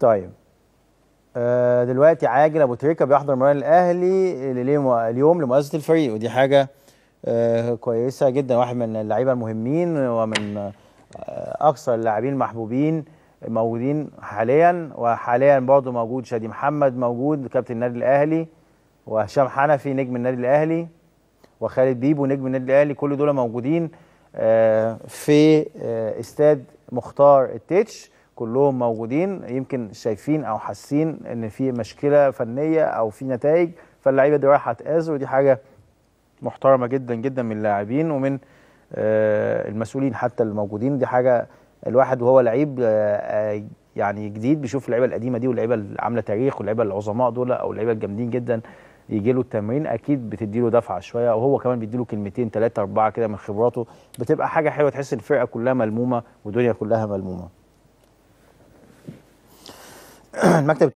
طيب آه دلوقتي عاجل ابو تريكه بيحضر مران الاهلي لليوم- اليوم لمؤسسه الفريق ودي حاجه آه كويسه جدا واحد من اللعيبه المهمين ومن آه اكثر اللاعبين المحبوبين موجودين حاليا وحاليا برضه موجود شادي محمد موجود كابتن النادي الاهلي وهشام حنفي نجم النادي الاهلي وخالد بيبو نجم النادي الاهلي كل دول موجودين آه، في آه، استاد مختار التتش كلهم موجودين يمكن شايفين او حاسين ان في مشكله فنيه او في نتائج فاللعيبه دي رايحه تآزر ودي حاجه محترمه جدا جدا من اللاعبين ومن آه، المسؤولين حتى الموجودين دي حاجه الواحد وهو لعيب آه، آه، يعني جديد بيشوف اللعيبه القديمه دي واللعيبه اللي عامله تاريخ واللعيبه العظماء دول او اللعيبه الجامدين جدا يجي له التمرين اكيد بتدي له دفعه شويه وهو كمان بيدي له كلمتين ثلاثه اربعه كده من خبراته بتبقى حاجه حلوه تحس الفرقه كلها ملمومه والدنيا كلها ملمومه المكتب